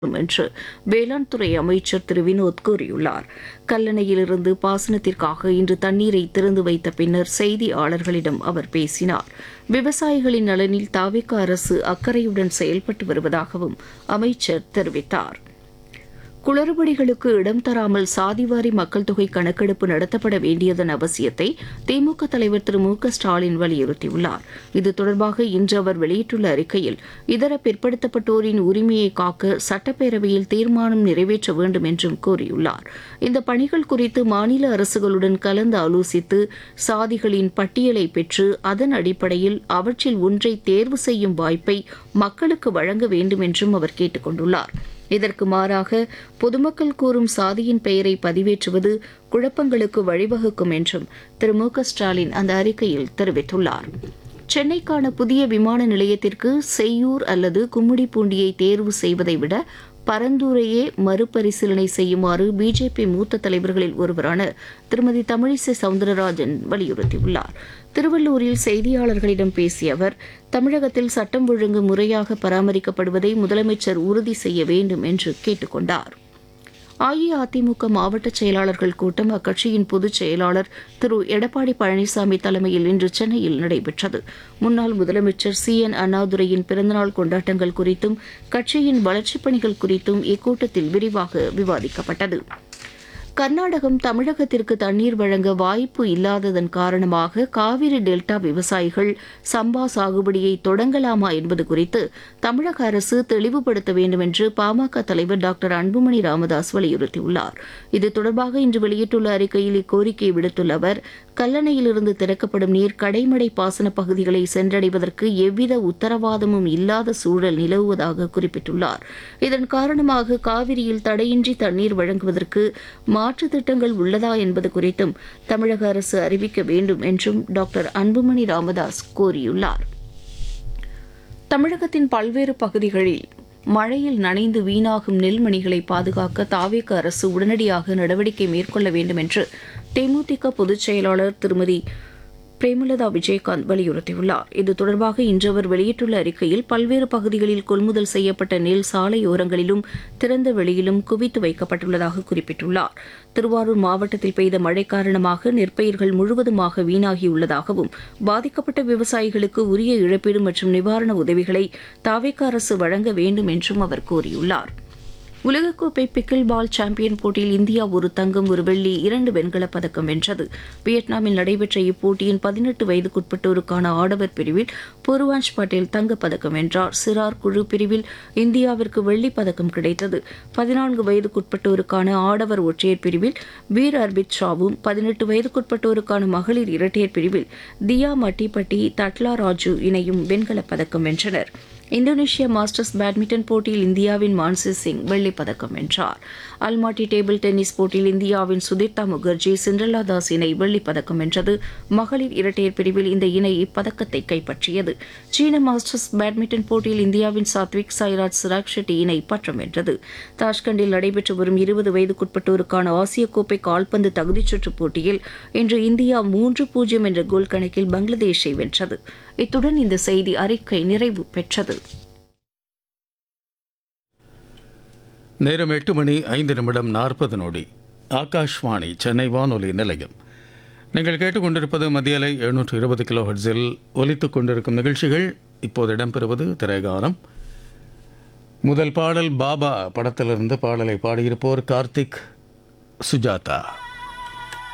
என்று வேளாண் துறை அமைச்சர் திரு வினோத் கூறியுள்ளார் கல்லணையிலிருந்து பாசனத்திற்காக இன்று தண்ணீரை திறந்து வைத்த பின்னர் செய்தியாளர்களிடம் அவர் பேசினார் விவசாயிகளின் நலனில் தாவேக அரசு அக்கறையுடன் செயல்பட்டு வருவதாகவும் அமைச்சர் தெரிவித்தார் குளறுபடிகளுக்கு இடம் தராமல் சாதிவாரி மக்கள் தொகை கணக்கெடுப்பு நடத்தப்பட வேண்டியதன் அவசியத்தை திமுக தலைவர் திரு மு க ஸ்டாலின் வலியுறுத்தியுள்ளார் இது தொடர்பாக இன்று அவர் வெளியிட்டுள்ள அறிக்கையில் இதர பிற்படுத்தப்பட்டோரின் உரிமையை காக்க சட்டப்பேரவையில் தீர்மானம் நிறைவேற்ற வேண்டும் என்றும் கூறியுள்ளார் இந்த பணிகள் குறித்து மாநில அரசுகளுடன் கலந்து ஆலோசித்து சாதிகளின் பட்டியலை பெற்று அதன் அடிப்படையில் அவற்றில் ஒன்றை தேர்வு செய்யும் வாய்ப்பை மக்களுக்கு வழங்க வேண்டும் என்றும் அவர் கேட்டுக் கொண்டுள்ளார் இதற்கு மாறாக பொதுமக்கள் கூறும் சாதியின் பெயரை பதிவேற்றுவது குழப்பங்களுக்கு வழிவகுக்கும் என்றும் திரு மு க ஸ்டாலின் அந்த அறிக்கையில் தெரிவித்துள்ளார் சென்னைக்கான புதிய விமான நிலையத்திற்கு செய்யூர் அல்லது கும்மிடிப்பூண்டியை தேர்வு செய்வதை விட பரந்தூரையே மறுபரிசீலனை செய்யுமாறு பிஜேபி மூத்த தலைவர்களில் ஒருவரான திருமதி தமிழிசை சவுந்தரராஜன் வலியுறுத்தியுள்ளார் திருவள்ளூரில் செய்தியாளர்களிடம் பேசிய அவர் தமிழகத்தில் சட்டம் ஒழுங்கு முறையாக பராமரிக்கப்படுவதை முதலமைச்சர் உறுதி செய்ய வேண்டும் என்று கேட்டுக் கொண்டார் அஇஅதிமுக மாவட்ட செயலாளர்கள் கூட்டம் அக்கட்சியின் பொதுச் செயலாளர் திரு எடப்பாடி பழனிசாமி தலைமையில் இன்று சென்னையில் நடைபெற்றது முன்னாள் முதலமைச்சர் சி என் அண்ணாதுரையின் பிறந்தநாள் கொண்டாட்டங்கள் குறித்தும் கட்சியின் வளர்ச்சிப் பணிகள் குறித்தும் இக்கூட்டத்தில் விரிவாக விவாதிக்கப்பட்டது கர்நாடகம் தமிழகத்திற்கு தண்ணீர் வழங்க வாய்ப்பு இல்லாததன் காரணமாக காவிரி டெல்டா விவசாயிகள் சம்பா சாகுபடியை தொடங்கலாமா என்பது குறித்து தமிழக அரசு தெளிவுபடுத்த வேண்டும் என்று பாமக தலைவர் டாக்டர் அன்புமணி ராமதாஸ் வலியுறுத்தியுள்ளார் இது தொடர்பாக இன்று வெளியிட்டுள்ள அறிக்கையில் இக்கோரிக்கையை விடுத்துள்ள அவர் கல்லணையிலிருந்து திறக்கப்படும் நீர் கடைமடை பாசன பகுதிகளை சென்றடைவதற்கு எவ்வித உத்தரவாதமும் இல்லாத சூழல் நிலவுவதாக குறிப்பிட்டுள்ளார் இதன் காரணமாக காவிரியில் தடையின்றி தண்ணீர் வழங்குவதற்கு மாற்று திட்டங்கள் உள்ளதா என்பது குறித்தும் தமிழக அரசு அறிவிக்க வேண்டும் என்றும் டாக்டர் அன்புமணி ராமதாஸ் கோரியுள்ளார் தமிழகத்தின் பல்வேறு பகுதிகளில் மழையில் நனைந்து வீணாகும் நெல்மணிகளை பாதுகாக்க தாவேக அரசு உடனடியாக நடவடிக்கை மேற்கொள்ள வேண்டும் என்று தேமுதிக பொதுச் செயலாளர் திருமதி பிரேமலதா விஜயகாந்த் வலியுறுத்தியுள்ளார் இது தொடர்பாக இன்று அவர் வெளியிட்டுள்ள அறிக்கையில் பல்வேறு பகுதிகளில் கொள்முதல் செய்யப்பட்ட நெல் சாலையோரங்களிலும் திறந்த வெளியிலும் குவித்து வைக்கப்பட்டுள்ளதாக குறிப்பிட்டுள்ளார் திருவாரூர் மாவட்டத்தில் பெய்த மழை காரணமாக நெற்பயிர்கள் முழுவதுமாக வீணாகியுள்ளதாகவும் பாதிக்கப்பட்ட விவசாயிகளுக்கு உரிய இழப்பீடு மற்றும் நிவாரண உதவிகளை தாவேக அரசு வழங்க வேண்டும் என்றும் அவர் கூறியுள்ளார் உலகக்கோப்பை பிக்கில் பால் சாம்பியன் போட்டியில் இந்தியா ஒரு தங்கம் ஒரு வெள்ளி இரண்டு வெண்கலப் பதக்கம் வென்றது வியட்நாமில் நடைபெற்ற இப்போட்டியின் பதினெட்டு வயதுக்குட்பட்டோருக்கான ஆடவர் பிரிவில் பூர்வாஞ்ச் பட்டேல் தங்கப்பதக்கம் வென்றார் சிறார் குழு பிரிவில் இந்தியாவிற்கு வெள்ளிப் பதக்கம் கிடைத்தது பதினான்கு வயதுக்குட்பட்டோருக்கான ஆடவர் ஒற்றையர் பிரிவில் வீர் அர்பித் ஷாவும் பதினெட்டு வயதுக்குட்பட்டோருக்கான மகளிர் இரட்டையர் பிரிவில் தியா மட்டிப்பட்டி தட்லா ராஜு இணையும் வெண்கலப் பதக்கம் வென்றனர் இந்தோனேஷியா மாஸ்டர்ஸ் பேட்மிண்டன் போட்டியில் இந்தியாவின் மான்சி சிங் வெள்ளிப் பதக்கம் வென்றார் அல்மாட்டி டேபிள் டென்னிஸ் போட்டியில் இந்தியாவின் சுதீர்த்தா முகர்ஜி சிண்ட்ரலா தாஸ் இணை வெள்ளிப் பதக்கம் வென்றது மகளிர் இரட்டையர் பிரிவில் இந்த இணை இப்பதக்கத்தை கைப்பற்றியது சீன மாஸ்டர்ஸ் பேட்மிண்டன் போட்டியில் இந்தியாவின் சாத்விக் சாய்ராஜ் சிராக் ஷெட்டி இணை பட்டம் வென்றது தாஷ்கண்டில் நடைபெற்று வரும் இருபது வயதுக்குட்பட்டோருக்கான ஆசிய கோப்பை கால்பந்து தகுதிச் சுற்றுப் போட்டியில் இன்று இந்தியா மூன்று பூஜ்ஜியம் என்ற கோல் கணக்கில் பங்களாதேஷை வென்றது இத்துடன் இந்த செய்தி அறிக்கை நிறைவு பெற்றது நேரம் எட்டு மணி ஐந்து நிமிடம் நாற்பது நொடி ஆகாஷ்வாணி சென்னை வானொலி நிலையம் நீங்கள் கேட்டுக்கொண்டிருப்பது மத்தியலை எழுநூற்று இருபது கிலோ ஹெர்ட்ஸில் ஒலித்துக் கொண்டிருக்கும் நிகழ்ச்சிகள் இப்போது இடம்பெறுவது திரைகானம் முதல் பாடல் பாபா படத்திலிருந்து பாடலை பாடியிருப்போர் கார்த்திக் சுஜாதா